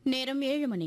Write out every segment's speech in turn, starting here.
நேரம் ஏழு மணி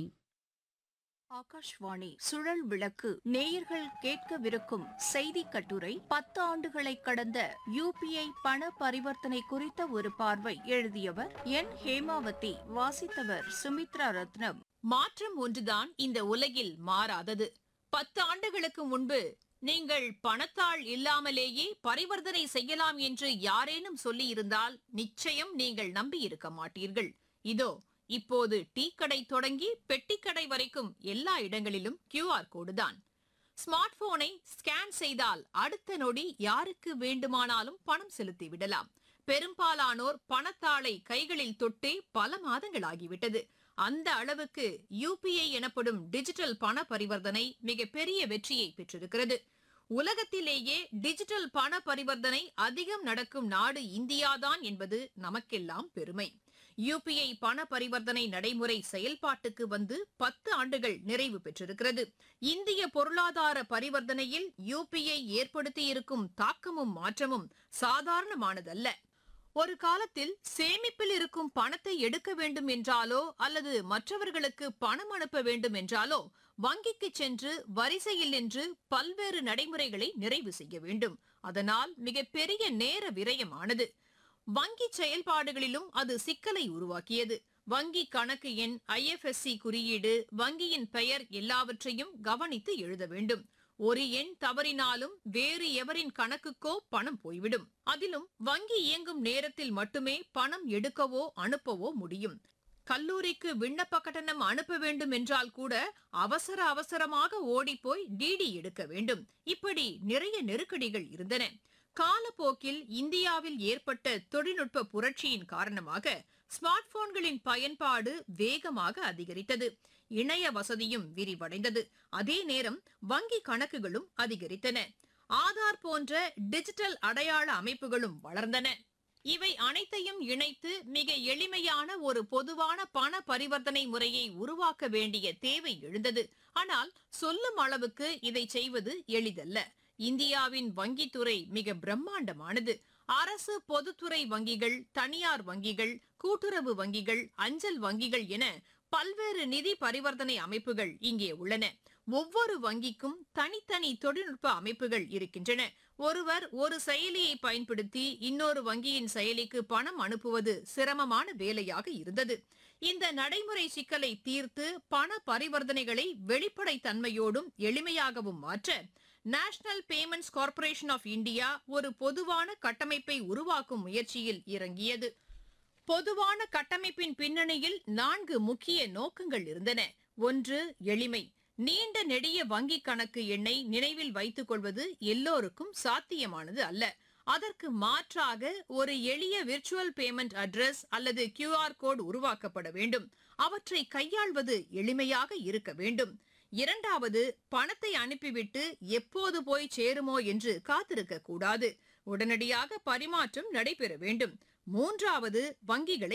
ஆகாஷ்வாணி சுழல் விளக்கு நேயர்கள் கேட்கவிருக்கும் செய்தி கட்டுரை பத்து ஆண்டுகளை கடந்த யுபிஐ பண பரிவர்த்தனை குறித்த ஒரு பார்வை எழுதியவர் என் ஹேமாவதி வாசித்தவர் சுமித்ரா ரத்னம் மாற்றம் ஒன்றுதான் இந்த உலகில் மாறாதது பத்து ஆண்டுகளுக்கு முன்பு நீங்கள் பணத்தாள் இல்லாமலேயே பரிவர்த்தனை செய்யலாம் என்று யாரேனும் சொல்லியிருந்தால் நிச்சயம் நீங்கள் நம்பியிருக்க மாட்டீர்கள் இதோ இப்போது டீ கடை தொடங்கி பெட்டிக்கடை வரைக்கும் எல்லா இடங்களிலும் கியூஆர் கோடு தான் ஸ்மார்ட் போனை ஸ்கேன் செய்தால் அடுத்த நொடி யாருக்கு வேண்டுமானாலும் பணம் செலுத்தி விடலாம் பெரும்பாலானோர் பணத்தாளை கைகளில் தொட்டே பல மாதங்கள் ஆகிவிட்டது அந்த அளவுக்கு யுபிஐ எனப்படும் டிஜிட்டல் பண பரிவர்த்தனை மிகப்பெரிய வெற்றியை பெற்றிருக்கிறது உலகத்திலேயே டிஜிட்டல் பண பரிவர்த்தனை அதிகம் நடக்கும் நாடு இந்தியாதான் என்பது நமக்கெல்லாம் பெருமை யுபிஐ பண பரிவர்த்தனை நடைமுறை செயல்பாட்டுக்கு வந்து பத்து ஆண்டுகள் நிறைவு பெற்றிருக்கிறது இந்திய பொருளாதார பரிவர்த்தனையில் யுபிஐ ஏற்படுத்தியிருக்கும் தாக்கமும் மாற்றமும் சாதாரணமானதல்ல ஒரு காலத்தில் சேமிப்பில் இருக்கும் பணத்தை எடுக்க வேண்டும் என்றாலோ அல்லது மற்றவர்களுக்கு பணம் அனுப்ப வேண்டும் என்றாலோ வங்கிக்கு சென்று வரிசையில் நின்று பல்வேறு நடைமுறைகளை நிறைவு செய்ய வேண்டும் அதனால் மிகப்பெரிய நேர விரயமானது வங்கி செயல்பாடுகளிலும் அது சிக்கலை உருவாக்கியது வங்கி கணக்கு எண் ஐஎஃப்எஸ்சி குறியீடு வங்கியின் பெயர் எல்லாவற்றையும் கவனித்து எழுத வேண்டும் ஒரு எண் தவறினாலும் வேறு எவரின் கணக்குக்கோ பணம் போய்விடும் அதிலும் வங்கி இயங்கும் நேரத்தில் மட்டுமே பணம் எடுக்கவோ அனுப்பவோ முடியும் கல்லூரிக்கு விண்ணப்ப கட்டணம் அனுப்ப வேண்டும் என்றால் கூட அவசர அவசரமாக ஓடிப்போய் டிடி எடுக்க வேண்டும் இப்படி நிறைய நெருக்கடிகள் இருந்தன காலப்போக்கில் இந்தியாவில் ஏற்பட்ட தொழில்நுட்ப புரட்சியின் காரணமாக ஸ்மார்ட் போன்களின் பயன்பாடு வேகமாக அதிகரித்தது இணைய வசதியும் விரிவடைந்தது அதே நேரம் வங்கி கணக்குகளும் அதிகரித்தன ஆதார் போன்ற டிஜிட்டல் அடையாள அமைப்புகளும் வளர்ந்தன இவை அனைத்தையும் இணைத்து மிக எளிமையான ஒரு பொதுவான பண பரிவர்த்தனை முறையை உருவாக்க வேண்டிய தேவை எழுந்தது ஆனால் சொல்லும் அளவுக்கு இதை செய்வது எளிதல்ல இந்தியாவின் வங்கித்துறை மிக பிரம்மாண்டமானது அரசு பொதுத்துறை வங்கிகள் தனியார் வங்கிகள் கூட்டுறவு வங்கிகள் அஞ்சல் வங்கிகள் என பல்வேறு நிதி பரிவர்த்தனை அமைப்புகள் இங்கே உள்ளன ஒவ்வொரு வங்கிக்கும் தனித்தனி தொழில்நுட்ப அமைப்புகள் இருக்கின்றன ஒருவர் ஒரு செயலியை பயன்படுத்தி இன்னொரு வங்கியின் செயலிக்கு பணம் அனுப்புவது சிரமமான வேலையாக இருந்தது இந்த நடைமுறை சிக்கலை தீர்த்து பண பரிவர்த்தனைகளை வெளிப்படை தன்மையோடும் எளிமையாகவும் மாற்ற national payments corporation of India ஒரு பொதுவான கட்டமைப்பை உருவாக்கும் முயற்சியில் இறங்கியது பொதுவான கட்டமைப்பின் பின்னணியில் நான்கு முக்கிய நோக்கங்கள் இருந்தன ஒன்று எளிமை நீண்ட நெடிய வங்கி கணக்கு எண்ணை நினைவில் வைத்துக் கொள்வது எல்லோருக்கும் சாத்தியமானது அல்ல அதற்கு மாற்றாக ஒரு எளிய விர்ச்சுவல் பேமெண்ட் அட்ரஸ் அல்லது கியூஆர் கோட் உருவாக்கப்பட வேண்டும் அவற்றை கையாள்வது எளிமையாக இருக்க வேண்டும் இரண்டாவது பணத்தை அனுப்பிவிட்டு எப்போது போய் சேருமோ என்று காத்திருக்க கூடாது உடனடியாக பரிமாற்றம் நடைபெற வேண்டும் மூன்றாவது வங்கிகளை